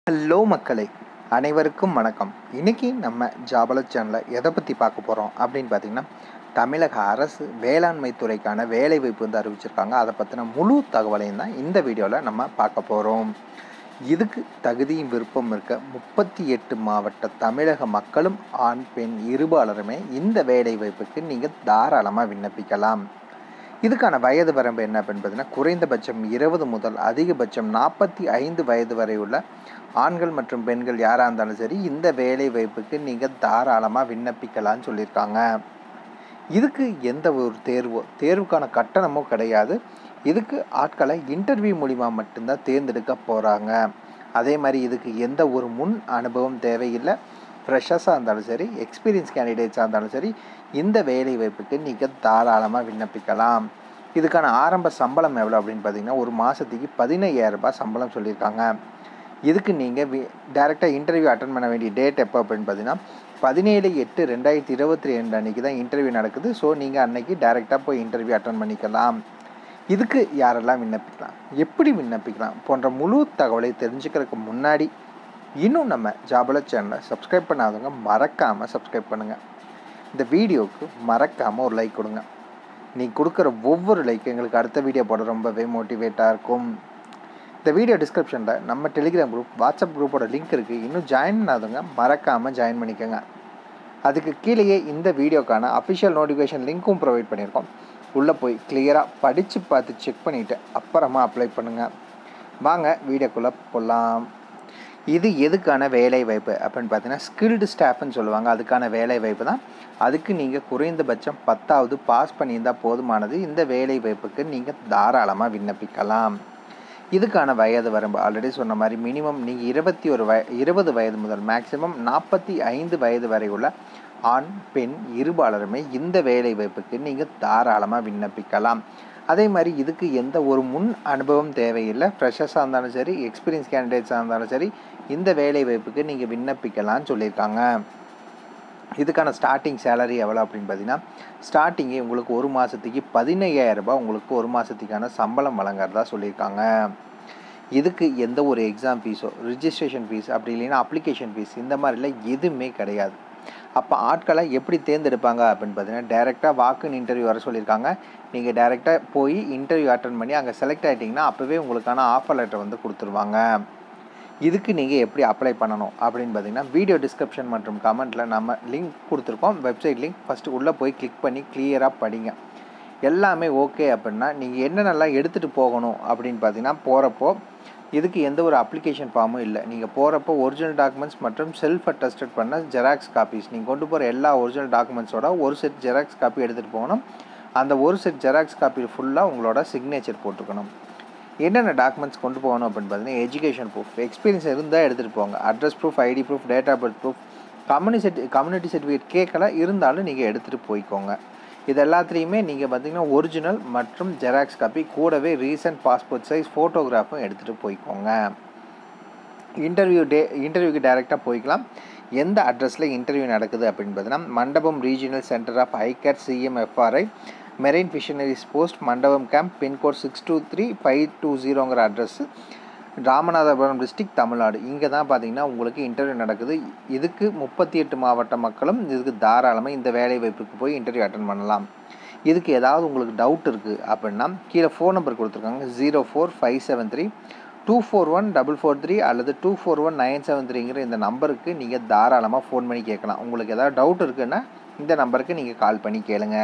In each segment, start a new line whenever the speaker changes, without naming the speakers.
hello மக்களை அனைவருக்கும் வணக்கம் இன்னைக்கு நம்ம ஜாபல சேனலில் எதை பற்றி பார்க்க போகிறோம் அப்படின்னு பார்த்தீங்கன்னா தமிழக அரசு வேளாண்மை துறைக்கான வேலை வாய்ப்பு வந்து அறிவிச்சிருக்காங்க அதை பற்றின முழு தகவலையும் தான் இந்த வீடியோவில் நம்ம பார்க்க போகிறோம் இதுக்கு தகுதியும் விருப்பம் இருக்க முப்பத்தி எட்டு மாவட்ட தமிழக மக்களும் ஆண் பெண் இருபாலருமே இந்த வேலை வாய்ப்புக்கு நீங்கள் தாராளமாக விண்ணப்பிக்கலாம் இதுக்கான வயது வரம்பு என்ன அப்படின்னு பார்த்தீங்கன்னா குறைந்தபட்சம் இருபது முதல் அதிகபட்சம் நாற்பத்தி ஐந்து வயது வரை உள்ள ஆண்கள் மற்றும் பெண்கள் யாராக இருந்தாலும் சரி இந்த வேலை வாய்ப்புக்கு நீங்கள் தாராளமாக விண்ணப்பிக்கலாம்னு சொல்லியிருக்காங்க இதுக்கு எந்த ஒரு தேர்வோ தேர்வுக்கான கட்டணமோ கிடையாது இதுக்கு ஆட்களை இன்டர்வியூ மூலிமா மட்டும்தான் தேர்ந்தெடுக்க போகிறாங்க அதே மாதிரி இதுக்கு எந்த ஒரு முன் அனுபவம் தேவையில்லை ஃப்ரெஷர்ஸாக இருந்தாலும் சரி எக்ஸ்பீரியன்ஸ் கேண்டிடேட்ஸாக இருந்தாலும் சரி இந்த வேலை வாய்ப்புக்கு நீங்கள் தாராளமாக விண்ணப்பிக்கலாம் இதுக்கான ஆரம்ப சம்பளம் எவ்வளோ அப்படின்னு பார்த்தீங்கன்னா ஒரு மாதத்துக்கு பதினையாயிரம் ரூபாய் சம்பளம் சொல்லியிருக்காங்க இதுக்கு நீங்கள் வி டேரெக்டாக இன்டர்வியூ அட்டன் பண்ண வேண்டிய டேட் எப்போ அப்படின்னு பார்த்தீங்கன்னா பதினேழு எட்டு ரெண்டாயிரத்தி இருபத்தி ரெண்டு அன்றைக்கி தான் இன்டர்வியூ நடக்குது ஸோ நீங்கள் அன்னைக்கு டேரெக்டாக போய் இன்டர்வியூ அட்டன் பண்ணிக்கலாம் இதுக்கு யாரெல்லாம் விண்ணப்பிக்கலாம் எப்படி விண்ணப்பிக்கலாம் போன்ற முழு தகவலை தெரிஞ்சுக்கிறதுக்கு முன்னாடி இன்னும் நம்ம ஜாபல சேனலை சப்ஸ்கிரைப் பண்ணாதவங்க மறக்காமல் சப்ஸ்கிரைப் பண்ணுங்கள் இந்த வீடியோவுக்கு மறக்காமல் ஒரு லைக் கொடுங்க நீ கொடுக்குற ஒவ்வொரு லைக் எங்களுக்கு அடுத்த வீடியோ போட ரொம்பவே மோட்டிவேட்டாக இருக்கும் இந்த வீடியோ டிஸ்கிரிப்ஷனில் நம்ம டெலிகிராம் குரூப் வாட்ஸ்அப் குரூப்போட லிங்க் இருக்குது இன்னும் ஜாயின் பண்ணாதவங்க மறக்காமல் ஜாயின் பண்ணிக்கோங்க அதுக்கு கீழேயே இந்த வீடியோக்கான அஃபிஷியல் நோட்டிஃபிகேஷன் லிங்க்கும் ப்ரொவைட் பண்ணியிருக்கோம் உள்ளே போய் கிளியராக படித்து பார்த்து செக் பண்ணிவிட்டு அப்புறமா அப்ளை பண்ணுங்கள் வாங்க வீடியோக்குள்ளே போகலாம் இது எதுக்கான வேலை வாய்ப்பு அப்படின்னு பார்த்தீங்கன்னா ஸ்கில்டு ஸ்டாஃப்னு சொல்லுவாங்க அதுக்கான வேலை வாய்ப்பு தான் அதுக்கு நீங்கள் குறைந்தபட்சம் பத்தாவது பாஸ் பண்ணியிருந்தால் போதுமானது இந்த வேலை வாய்ப்புக்கு நீங்கள் தாராளமாக விண்ணப்பிக்கலாம் இதுக்கான வயது வரம்பு ஆல்ரெடி சொன்ன மாதிரி மினிமம் நீங்கள் இருபத்தி ஒரு வய இருபது வயது முதல் மேக்ஸிமம் நாற்பத்தி ஐந்து வயது வரை உள்ள ஆண் பெண் இருபாலருமே இந்த வேலை வாய்ப்புக்கு நீங்கள் தாராளமாக விண்ணப்பிக்கலாம் அதே மாதிரி இதுக்கு எந்த ஒரு முன் அனுபவம் தேவையில்லை ஃப்ரெஷர்ஸாக இருந்தாலும் சரி எக்ஸ்பீரியன்ஸ் கேண்டிடேட்ஸாக இருந்தாலும் சரி இந்த வேலை வாய்ப்புக்கு நீங்கள் விண்ணப்பிக்கலாம்னு சொல்லியிருக்காங்க இதுக்கான ஸ்டார்டிங் சேலரி எவ்வளோ அப்படின்னு பார்த்தீங்கன்னா ஸ்டார்டிங்கே உங்களுக்கு ஒரு மாதத்துக்கு பதினையாயிரம் ரூபாய் உங்களுக்கு ஒரு மாதத்துக்கான சம்பளம் வழங்குறதா சொல்லியிருக்காங்க இதுக்கு எந்த ஒரு எக்ஸாம் ஃபீஸோ ரிஜிஸ்ட்ரேஷன் ஃபீஸ் அப்படி இல்லைன்னா அப்ளிகேஷன் ஃபீஸ் இந்த மாதிரிலாம் எதுவுமே கிடையாது அப்போ ஆட்களை எப்படி தேர்ந்தெடுப்பாங்க அப்படின்னு பார்த்தீங்கன்னா டேரெக்டாக வாக்குன்னு இன்டர்வியூ வர சொல்லியிருக்காங்க நீங்கள் டேரெக்டாக போய் இன்டர்வியூ அட்டன் பண்ணி அங்கே செலக்ட் ஆகிட்டிங்கன்னா அப்போவே உங்களுக்கான ஆஃபர் லெட்டர் வந்து கொடுத்துருவாங்க இதுக்கு நீங்கள் எப்படி அப்ளை பண்ணணும் அப்படின்னு பார்த்தீங்கன்னா வீடியோ டிஸ்கிரிப்ஷன் மற்றும் கமெண்ட்டில் நம்ம லிங்க் கொடுத்துருக்கோம் வெப்சைட் லிங்க் ஃபஸ்ட்டு உள்ளே போய் கிளிக் பண்ணி கிளியராக படிங்க எல்லாமே ஓகே அப்படின்னா நீங்கள் என்னென்னலாம் எடுத்துகிட்டு போகணும் அப்படின்னு பார்த்தீங்கன்னா போகிறப்போ இதுக்கு எந்த ஒரு அப்ளிகேஷன் ஃபார்மும் இல்லை நீங்கள் போகிறப்போ ஒரிஜினல் டாக்குமெண்ட்ஸ் மற்றும் செல்ஃப் அட்டஸ்டட் பண்ண ஜெராக்ஸ் காப்பீஸ் நீங்கள் கொண்டு போகிற எல்லா ஒரிஜினல் டாக்குமெண்ட்ஸோட ஒரு செட் ஜெராக்ஸ் காப்பி எடுத்துகிட்டு போகணும் அந்த ஒரு செட் ஜெராக்ஸ் காப்பி ஃபுல்லாக உங்களோட சிக்னேச்சர் போட்டுக்கணும் என்னென்ன டாக்குமெண்ட்ஸ் கொண்டு போகணும் அப்படின்னு பார்த்தீங்கன்னா எஜுகேஷன் ப்ரூஃப் எக்ஸ்பீரியன்ஸ் இருந்தால் எடுத்துகிட்டு போங்க address proof ID proof date of birth proof கம்யூனி சர்டி கம்யூனிட்டி சர்டிஃபிகேட் கேட்கல இருந்தாலும் நீங்கள் எடுத்துகிட்டு போய்க்கோங்க இது எல்லாத்துலேயுமே நீங்கள் பார்த்தீங்கன்னா ஒரிஜினல் மற்றும் ஜெராக்ஸ் காப்பி கூடவே ரீசன்ட் பாஸ்போர்ட் சைஸ் ஃபோட்டோகிராஃபும் எடுத்துகிட்டு போய்க்கோங்க இன்டர்வியூ டே இன்டர்வியூக்கு டைரெக்டாக போய்க்கலாம் எந்த அட்ரஸில் இன்டர்வியூ நடக்குது அப்படின்னு பார்த்தீங்கன்னா மண்டபம் ரீஜினல் சென்டர் ஆஃப் ஐகேட் CMFRI marine fisheries post Mandapam camp pincode six two three five two ஜீரோங்கிற அட்ரஸ் ராமநாதபுரம் டிஸ்ட்ரிக் தமிழ்நாடு இங்கே தான் பார்த்தீங்கன்னா உங்களுக்கு இன்டர்வியூ நடக்குது இதுக்கு முப்பத்தி எட்டு மாவட்ட மக்களும் இதுக்கு தாராளமாக இந்த வேலை வாய்ப்புக்கு போய் இன்டர்வியூ அட்டன் பண்ணலாம் இதுக்கு ஏதாவது உங்களுக்கு டவுட் இருக்குது அப்படின்னா கீழே ஃபோன் நம்பர் கொடுத்துருக்காங்க zero four five seven three two four one double four three அல்லது two four one nine seven த்ரீங்கிற இந்த நம்பருக்கு நீங்கள் தாராளமாக ஃபோன் பண்ணி கேட்கலாம் உங்களுக்கு ஏதாவது டவுட் இருக்குன்னா இந்த நம்பருக்கு நீங்கள் கால் பண்ணி கேளுங்க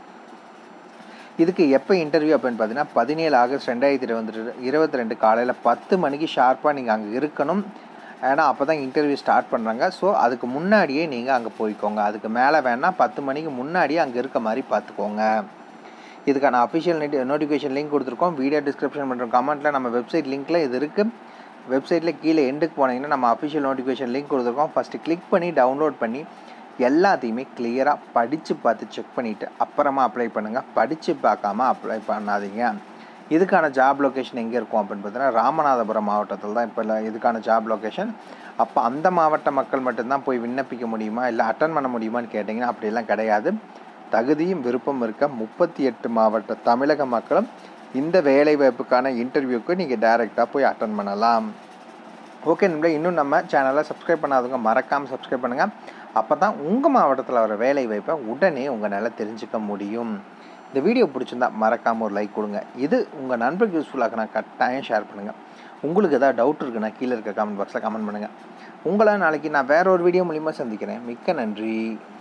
இதுக்கு எப்போ இன்டர்வியூ அப்படின்னு பார்த்தீங்கன்னா பதினேழு ஆகஸ்ட் ரெண்டாயிரத்தி இருபத்தி இருபத்தி ரெண்டு காலையில் பத்து மணிக்கு ஷார்ப்பாக நீங்கள் அங்கே இருக்கணும் ஏன்னா அப்போ தான் இன்டர்வியூ ஸ்டார்ட் பண்ணுறாங்க ஸோ அதுக்கு முன்னாடியே நீங்கள் அங்கே போய்க்கோங்க அதுக்கு மேலே வேணால் பத்து மணிக்கு முன்னாடியே அங்கே இருக்க மாதிரி பார்த்துக்கோங்க இதுக்கான அஃபிஷியல் நோட்டிஃபிகேஷன் லிங்க் கொடுத்துருக்கோம் வீடியோ டிஸ்கிரிப்ஷன் பண்ணுற கமெண்ட்டில் நம்ம வெப்சைட் லிங்க்கில் இது இருக்குது வெப்சைட்டில் கீழே எண்டுக்கு போனீங்கன்னா நம்ம அஃபிஷியல் நோட்டிஃபிகேஷன் லிங்க் கொடுத்துருக்கோம் ஃபஸ்ட்டு கிளிக் பண்ணி டவுன்லோட் பண்ணி எல்லாத்தையுமே கிளியராக படித்து பார்த்து செக் பண்ணிவிட்டு அப்புறமா அப்ளை பண்ணுங்கள் படித்து பார்க்காம அப்ளை பண்ணாதீங்க இதுக்கான ஜாப் லொக்கேஷன் எங்கே இருக்கும் அப்படின்னு பார்த்தீங்கன்னா ராமநாதபுரம் மாவட்டத்தில் தான் இப்போ இதுக்கான ஜாப் லொக்கேஷன் அப்போ அந்த மாவட்ட மக்கள் மட்டும்தான் போய் விண்ணப்பிக்க முடியுமா இல்லை அட்டன் பண்ண முடியுமான்னு கேட்டிங்கன்னா அப்படியெல்லாம் கிடையாது தகுதியும் விருப்பம் இருக்க முப்பத்தி எட்டு மாவட்ட தமிழக மக்களும் இந்த வேலைவாய்ப்புக்கான இன்டர்வியூக்கு நீங்கள் டைரெக்டாக போய் அட்டன் பண்ணலாம் ஓகே நண்பர்களே இன்னும் நம்ம சேனலை சப்ஸ்கிரைப் பண்ணாதவங்க மறக்காமல் சப்ஸ்கிரைப் பண்ணுங்கள் அப்போ தான் உங்கள் மாவட்டத்தில் வர வேலை வாய்ப்பை உடனே உங்களால் தெரிஞ்சுக்க முடியும் இந்த வீடியோ பிடிச்சிருந்தா மறக்காமல் ஒரு லைக் கொடுங்க இது உங்கள் நண்பருக்கு யூஸ்ஃபுல்லாக நான் கட்டாயம் ஷேர் பண்ணுங்கள் உங்களுக்கு ஏதாவது டவுட் இருக்குன்னா கீழே இருக்க கமெண்ட் பாக்ஸில் கமெண்ட் பண்ணுங்கள் உங்களை நாளைக்கு நான் வேற ஒரு வீடியோ மூலிமா சந்திக்கிறேன் மிக்க நன்றி